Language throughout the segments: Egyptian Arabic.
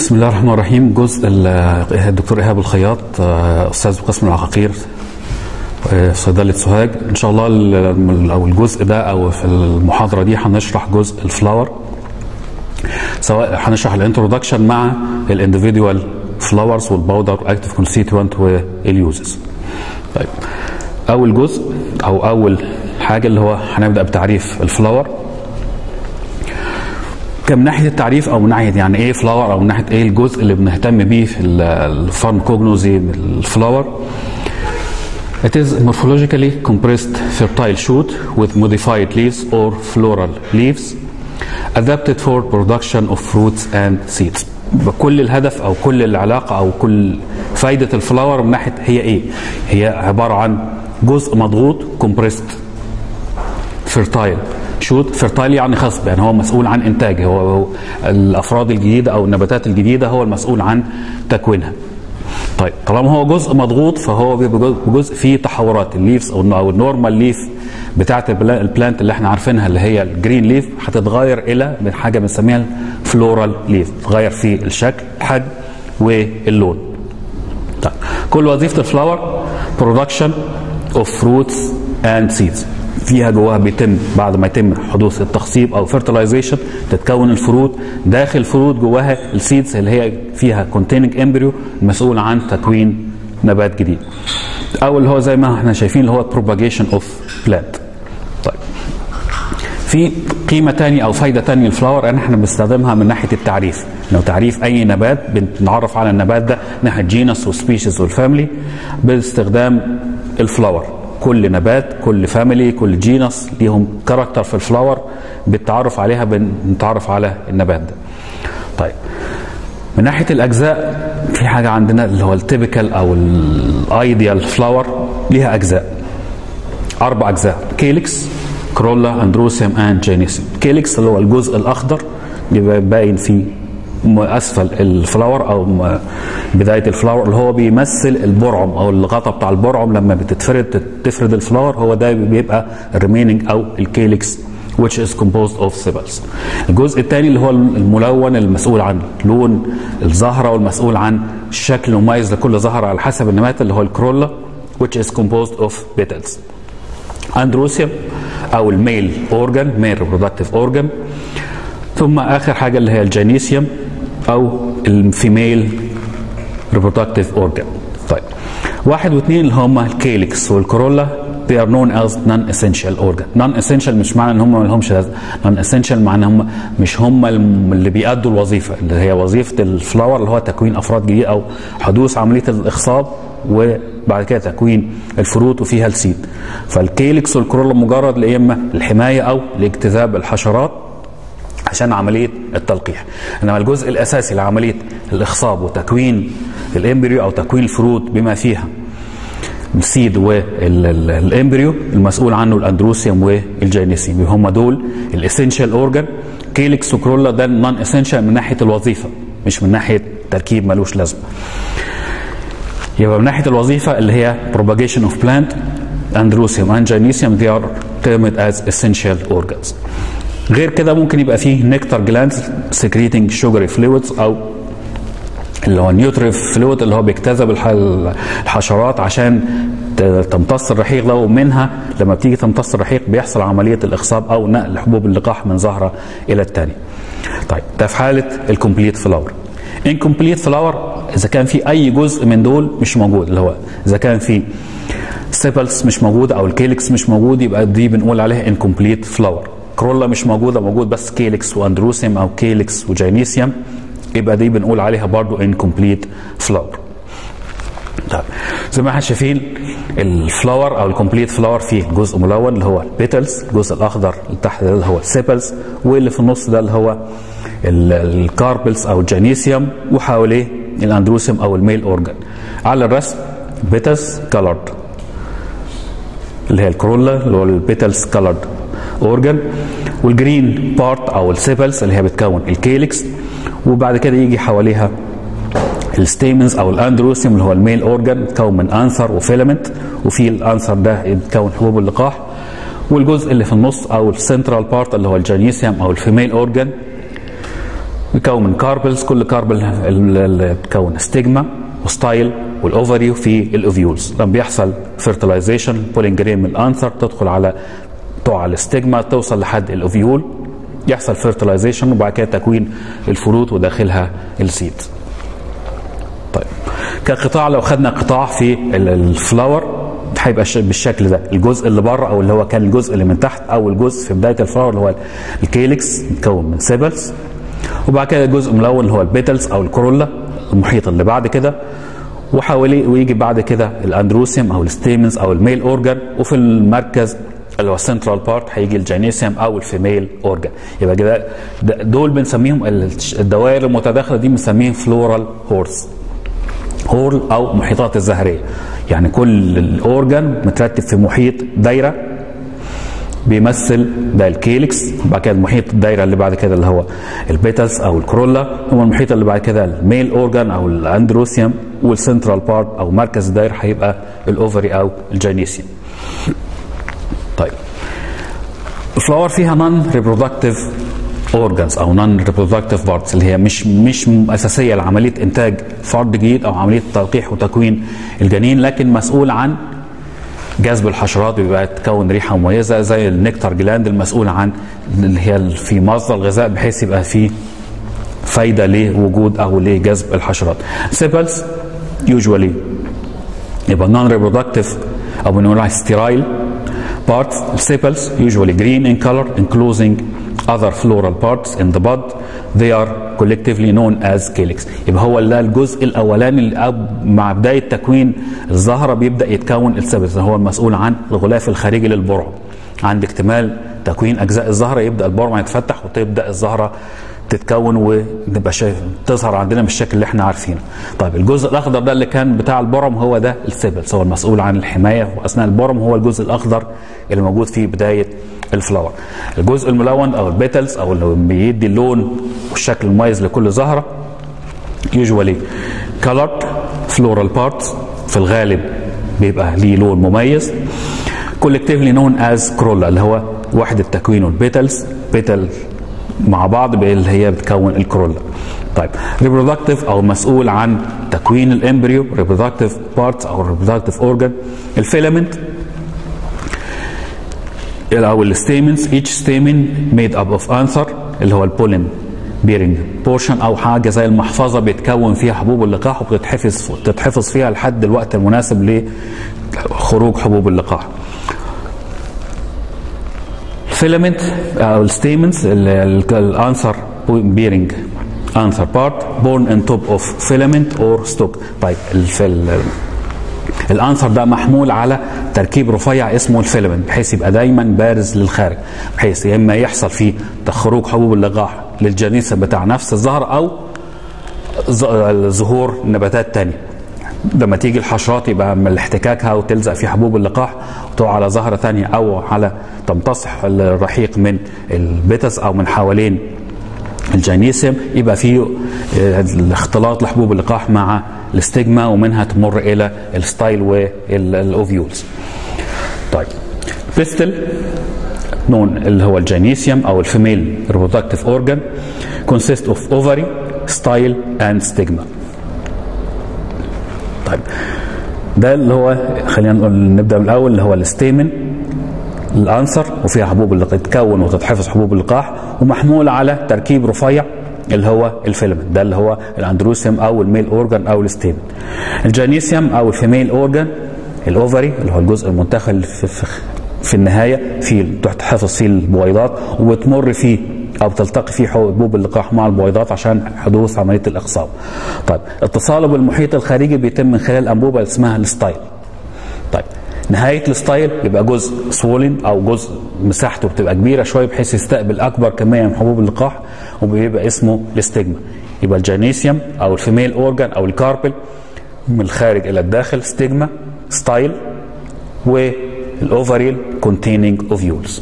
بسم الله الرحمن الرحيم جزء الدكتور ايهاب الخياط استاذ قسم العقاقير صيدله سوهاج ان شاء الله او الجزء ده او في المحاضره دي هنشرح جزء الفلاور سواء هنشرح الانترودكشن مع الانديفيدوال فلاورز والباودر اكتف كونستيتوينت واليوزز طيب اول جزء او اول حاجه اللي هو هنبدا بتعريف الفلاور كان من ناحيه التعريف او من ناحيه يعني ايه فلاور او من ناحيه ايه الجزء اللي بنهتم بيه في الفارمكوجنوزي الفلاور It is morphologically compressed fertile shoot with modified leaves or floral leaves adapted for production of fruits and seeds. كل الهدف او كل العلاقه او كل فايده الفلاور من ناحيه هي ايه؟ هي عباره عن جزء مضغوط compressed fertile شوت فيرتايل يعني خصب يعني هو مسؤول عن انتاجه هو, هو الافراد الجديده او النباتات الجديده هو المسؤول عن تكوينها طيب طالما هو جزء مضغوط فهو بيبقى جزء فيه تحورات الليفز او او النورمال ليف بتاعه البلانت اللي احنا عارفينها اللي هي الجرين ليف هتتغير الى حاجه بنسميها الفلورال ليف تتغير في الشكل الحجم واللون طيب كل وظيفه الفلاور برودكشن اوف فروتس اند سيدز فيها جواها بيتم بعد ما يتم حدوث التخصيب او فيرتلايزيشن تتكون الفروت داخل الفروت جواها السيدز اللي هي فيها كونتيننج امبريو المسؤول عن تكوين نبات جديد او اللي هو زي ما احنا شايفين اللي هو بروباجيشن اوف بلانت طيب في قيمة تانية أو فايدة تانية للفلاور أن احنا بنستخدمها من ناحية التعريف لو تعريف أي نبات بنتعرف على النبات ده ناحية جينس وسبيشيز والفاميلي باستخدام الفلاور كل نبات كل فاميلي كل جينس ليهم كاركتر في الفلاور بالتعرف عليها بنتعرف على النبات ده طيب من ناحيه الاجزاء في حاجه عندنا اللي هو التيبيكال او الايديال فلاور ليها اجزاء اربع اجزاء كيلكس كرولا اندروسيوم اند جينيسيوم كيلكس اللي هو الجزء الاخضر بيبقى باين فيه اسفل الفلاور او بدايه الفلاور اللي هو بيمثل البرعم او الغطاء بتاع البرعم لما بتتفرد تفرد الفلاور هو ده بيبقى الريميننج او الكيلكس which is composed of sepals. الجزء الثاني اللي هو الملون المسؤول عن لون الزهرة والمسؤول عن الشكل المميز لكل زهرة على حسب النبات اللي هو الكرولا which is composed of petals. اندروسيوم او الميل اورجان ميل reproductive اورجان ثم اخر حاجه اللي هي الجينيسيوم او الفيميل reproductive organ طيب واحد واثنين اللي هم الكيلكس والكورولا they are known as non-essential organ non-essential مش معنى ان هم ما لهمش لازمه non-essential معنى هم مش هم اللي بيأدوا الوظيفه اللي هي وظيفه الفلاور اللي هو تكوين افراد جديد او حدوث عمليه الاخصاب وبعد كده تكوين الفروت وفيها السيد فالكيلكس والكورولا مجرد لا اما الحمايه او لاجتذاب الحشرات عشان عمليه التلقيح انما الجزء الاساسي لعمليه الاخصاب وتكوين الامبريو او تكوين الفروت بما فيها السيد والامبريو المسؤول عنه الاندروسيوم والجينيسيوم هم دول الاسينشال اورجان كيلكس وكرولا ده نون اسينشال من ناحيه الوظيفه مش من ناحيه تركيب ملوش لازمه يبقى من ناحيه الوظيفه اللي هي propagation of plant اندروسيوم and gynecium they are termed as essential organs غير كده ممكن يبقى فيه نكتر جلاندز سكريتنج شوجري فلويدز او اللي هو نيوتريف فلويد اللي هو بيجتذب الحشرات عشان تمتص الرحيق ده ومنها لما بتيجي تمتص الرحيق بيحصل عمليه الاخصاب او نقل حبوب اللقاح من زهره الى الثانيه. طيب ده في حاله الكومبليت فلاور. انكمبليت فلاور اذا كان في اي جزء من دول مش موجود اللي هو اذا كان في سيبلز مش موجود او الكيلكس مش موجود يبقى دي بنقول عليها انكمبليت فلاور. كرولا مش موجوده موجود بس كيلكس واندروسيوم او كيلكس وجينيسيوم يبقى دي بنقول عليها برضو انكمبليت فلاور طيب زي ما احنا شايفين الفلاور او الكومبليت فلاور فيه جزء ملون اللي هو البيتلز الجزء الاخضر اللي تحت ده اللي هو السيبلز واللي في النص ده اللي هو الكاربلز او الجينيسيوم وحواليه الاندروسيوم او الميل اورجان على الرسم بيتلز كولرد اللي هي الكرولا اللي هو البيتلز كولرد اورجان والجرين بارت او السيبلز اللي هي بتكون الكيلكس وبعد كده يجي حواليها الستيمنز او الاندروسيوم اللي هو الميل اورجان بتكون من انثر وفيلامنت وفي الانثر ده بتكون حبوب اللقاح والجزء اللي في النص او السنترال بارت اللي هو الجينيسيوم او الفيميل اورجان بيكون من كاربلز كل كاربل اللي بتكون ستيجما وستايل والاوفري وفي الاوفيولز لما بيحصل فيرتلايزيشن بولينجرين من الانثر تدخل على تقع على الستيجما توصل لحد الاوفيول يحصل فيرتلايزيشن وبعد كده تكوين الفروت وداخلها السيد طيب كقطاع لو خدنا قطاع في الفلاور هيبقى بالشكل ده الجزء اللي بره او اللي هو كان الجزء اللي من تحت او الجزء في بدايه الفلاور اللي هو الكيلكس متكون من سيبلز وبعد كده جزء ملون اللي هو البيتلز او الكورولا المحيط اللي بعد كده وحواليه ويجي بعد كده الاندروسيوم او الستيمنز او الميل اورجان وفي المركز اللي هو السنترال بارت هيجي الجينيسيوم او الفيميل اورجان يبقى كده دول بنسميهم الدوائر المتداخله دي بنسميهم فلورال هورس هول او محيطات الزهريه يعني كل الاورجان مترتب في محيط دايره بيمثل ده الكيلكس بعد كده المحيط الدايره اللي بعد كده اللي هو البيتلز او الكرولا هو المحيط اللي بعد كده الميل اورجان او الاندروسيوم والسنترال بارت او مركز الدايره هيبقى الاوفري او الجينيسيوم طيب الفلاور فيها نون ريبرودكتيف اورجانز او نون ريبرودكتيف بارتس اللي هي مش مش اساسيه لعمليه انتاج فرد جديد او عمليه تلقيح وتكوين الجنين لكن مسؤول عن جذب الحشرات بيبقى تكون ريحه مميزه زي النكتر جلاند المسؤول عن اللي هي في مصدر الغذاء بحيث يبقى في فايده لوجود او لجذب الحشرات. سيبلز يوجوالي يبقى نون ريبرودكتيف او بنقول عليها ستيرايل parts sepals usually green in color enclosing other floral parts in the bud they are collectively known as calyx يبقى هو ده الجزء الاولاني اللي مع بدايه تكوين الزهره بيبدا يتكون السبس هو المسؤول عن الغلاف الخارجي للبرع عند اكتمال تكوين اجزاء الزهره يبدا البرع يتفتح وتبدا الزهره تتكون ونبقى شايف تظهر عندنا بالشكل اللي احنا عارفينه. طيب الجزء الاخضر ده اللي كان بتاع البرم هو ده السيبلز هو المسؤول عن الحمايه واثناء البرم هو الجزء الاخضر اللي موجود في بدايه الفلاور. الجزء الملون او البيتلز او اللي بيدي اللون والشكل المميز لكل زهره usually colored floral parts في الغالب بيبقى ليه لون مميز collectively known as corolla اللي هو وحده تكوينه البيتلز بيتل مع بعض اللي هي بتكون الكرولا طيب ريبرودكتيف او مسؤول عن تكوين الامبريو ريبرودكتيف بارتس او ريبرودكتيف اورجان الفيلامنت او الستيمنز each stamen made up of anther اللي هو البولين بيرنج بورشن او حاجه زي المحفظه بيتكون فيها حبوب اللقاح وبتتحفظ تتحفظ فيها لحد الوقت المناسب لخروج حبوب اللقاح فيلامنت او الستيمنز الانسر بيرنج انسر بارت بورن ان توب اوف فيلامنت اور ستوك طيب الانسر ده محمول على تركيب رفيع اسمه الفيلامنت بحيث يبقى دايما بارز للخارج بحيث يا اما يحصل فيه خروج حبوب اللقاح للجنيسه بتاع نفس الزهر او ظهور نباتات تانية لما تيجي الحشرات يبقى من احتكاكها وتلزق في حبوب اللقاح وتقع على زهرة ثانية أو على تمتصح الرحيق من البتس أو من حوالين الجينيسيوم يبقى فيه الاختلاط لحبوب اللقاح مع الاستجما ومنها تمر إلى الستايل والأوفيولز طيب بيستل نون اللي هو الجينيسيوم أو الفيميل reproductive organ consist of ovary, style and stigma طيب ده اللي هو خلينا نقول نبدا من الاول اللي هو الستيمن الانسر وفيها حبوب اللقاح تتكون وتتحفظ حبوب اللقاح ومحمول على تركيب رفيع اللي هو الفيلمنت ده اللي هو الاندروسيوم او الميل اورجان او الستيمن الجينيسيوم او الفيميل اورجان الاوفري اللي هو الجزء المنتخب في, في, في النهايه في تحتفظ فيه البويضات وبتمر فيه او بتلتقي فيه حبوب اللقاح مع البويضات عشان حدوث عمليه الاخصاب. طيب اتصاله بالمحيط الخارجي بيتم من خلال انبوبه اسمها الستايل. طيب نهايه الستايل بيبقى جزء سولين او جزء مساحته بتبقى كبيره شويه بحيث يستقبل اكبر كميه من حبوب اللقاح وبيبقى اسمه الاستجما. يبقى الجينيسيوم او الفيميل اورجان او الكاربل من الخارج الى الداخل ستيجما ستايل والاوفريل containing اوفيولز.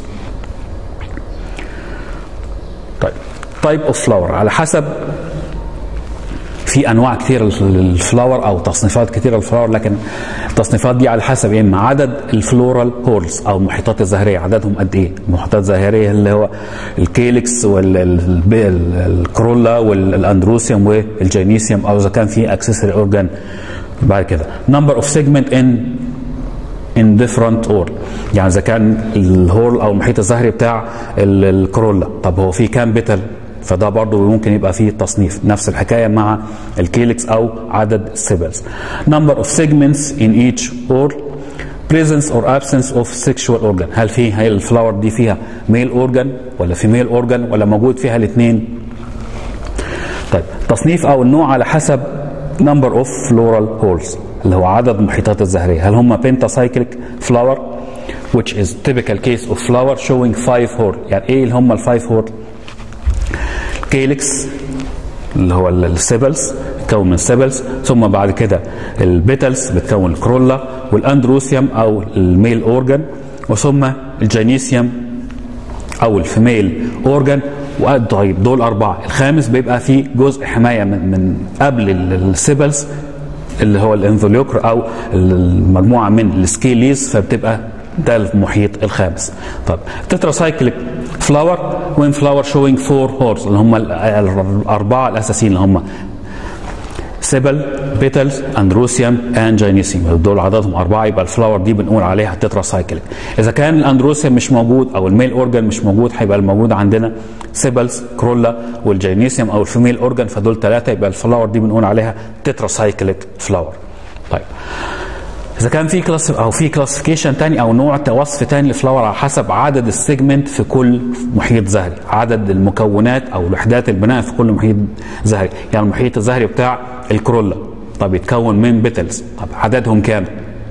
طيب تايب اوف فلاور على حسب في انواع كثيره للفلاور او تصنيفات كثيره للفلاور لكن التصنيفات دي على حسب اما عدد الفلورال هورز او المحيطات الزهريه عددهم قد ايه المحيطات الزهريه اللي هو الكيلكس والكرولا والاندروسيوم والجينيسيوم او اذا كان في اكسسوري اورجان بعد كده number of segment in in different order يعني اذا كان الهول او المحيط الزهري بتاع الكرولا طب هو في كام بتل فده برضه ممكن يبقى فيه تصنيف نفس الحكايه مع الكيلكس او عدد السيبلز number of segments in each or presence or absence of sexual organ هل في هي الفلاور دي فيها ميل اورجان ولا فيميل اورجان ولا موجود فيها الاثنين طيب تصنيف او النوع على حسب number of floral holes اللي هو عدد المحيطات الزهريه هل هم بنتاسايكليك فلاور which is typical case of flower showing five hole يعني ايه اللي هم الفايف هول كيلكس اللي هو السيبلز بتكون من السيبلز ثم بعد كده البيتلز بتكون الكرولا والاندروسيوم او الميل اورجان وثم الجينيسيوم او الفيميل اورجان طيب دول اربعه الخامس بيبقى فيه جزء حمايه من, من قبل السيبلز اللي هو الانفوليوكر او المجموعه من السكيليز فبتبقى ده المحيط الخامس طب تتراسايكليك فلاور وين فلاور شوينج فور هورز اللي هم الاربعه الاساسيين اللي هم سيبل بيتلز اندروسيوم اند جينيسيوم دول عددهم اربعه يبقى الفلاور دي بنقول عليها تتراسايكليك اذا كان الاندروسيوم مش موجود او الميل اورجان مش موجود هيبقى الموجود عندنا سيبلز كرولا والجينيسيوم او الفيميل اورجان فدول ثلاثه يبقى الفلاور دي بنقول عليها تتراسايكليك فلاور طيب اذا كان في كلاس او في كلاسيفيكيشن تاني او نوع وصف تاني للفلاور على حسب عدد السيجمنت في كل محيط زهري عدد المكونات او وحدات البناء في كل محيط زهري يعني المحيط الزهري بتاع الكرولا طب يتكون من بيتلز طب عددهم كام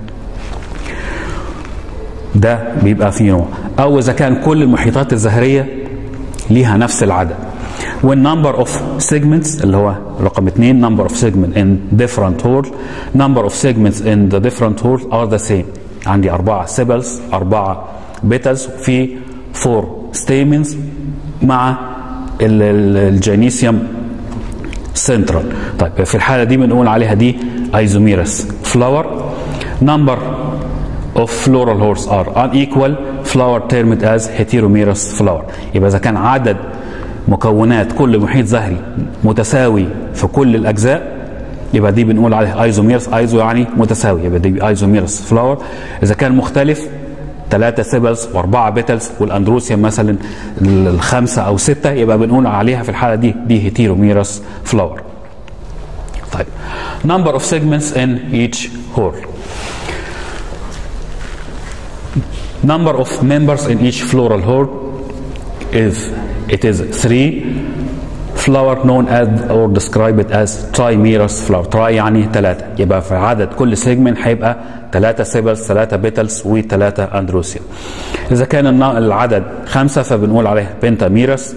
ده بيبقى فيه نوع او اذا كان كل المحيطات الزهريه ليها نفس العدد when number of segments اللي هو رقم اثنين number of segments in different holes number of segments in the different holes are the same عندي أربعة سيبلز أربعة بيتلز في فور stamens مع الجينيسيوم سنترال طيب في الحالة دي بنقول عليها دي ايزوميرس فلاور number of floral hores are unequal flower termed as heteromerous flower يبقى إذا كان عدد مكونات كل محيط زهري متساوي في كل الاجزاء يبقى دي بنقول عليها ايزوميرس ايزو يعني متساوي يبقى دي ايزوميرس فلاور اذا كان مختلف ثلاثة سيبلز واربعة بيتلز والاندروسيوم مثلا الخمسة او ستة يبقى بنقول عليها في الحالة دي دي هيتيروميرس فلاور طيب number of segments in each hole number of members in each floral hole is it is three flower known as or describe it as trimerous flower try يعني ثلاثة يبقى في عدد كل سيجمنت هيبقى ثلاثة سيبلز ثلاثة بيتلز وثلاثة اندروسيوم إذا كان العدد خمسة فبنقول عليه بنتاميرس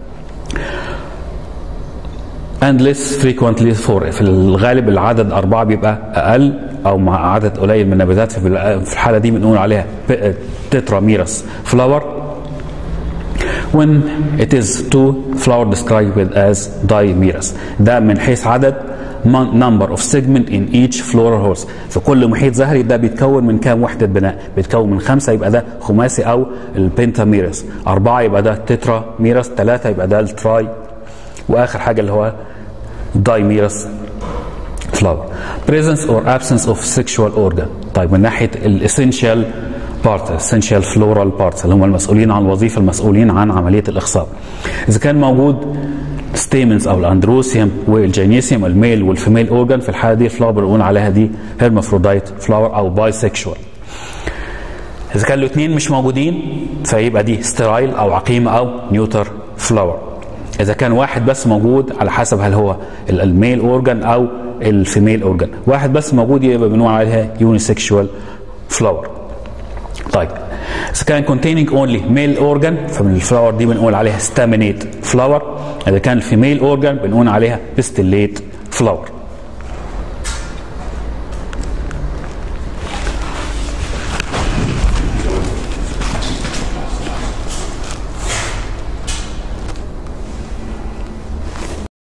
and less frequently four في الغالب العدد أربعة بيبقى أقل أو مع عدد قليل من النباتات في الحالة دي بنقول عليها تتراميرس فلاور when it is two flower described as dimerous ده من حيث عدد number of segment in each floral horse في كل محيط زهري ده بيتكون من كام وحدة بناء بيتكون من خمسة يبقى ده خماسي أو البنتاميرس أربعة يبقى ده تترا ميرس ثلاثة يبقى ده التراي وآخر حاجة اللي هو dimerous flower presence or absence of sexual organ طيب من ناحية الاسينشال بارت essential floral parts اللي هم المسؤولين عن الوظيفه المسؤولين عن عمليه الاخصاب. اذا كان موجود ستيمنز او الاندروسيوم والجينيسيوم الميل والفيميل اورجان في الحاله دي فلاور بنقول عليها دي هيرمافرودايت فلاور او باي سيكشوال. اذا كان الاثنين مش موجودين فيبقى دي سترايل او عقيمه او نيوتر فلاور. اذا كان واحد بس موجود على حسب هل هو الميل اورجان او الفيميل اورجان، واحد بس موجود يبقى بنقول عليها يونيسكشوال فلاور. طيب اذا كان containing only male organ فمن الفلاور دي بنقول عليها staminate flower اذا كان الفيميل organ بنقول عليها pistillate flower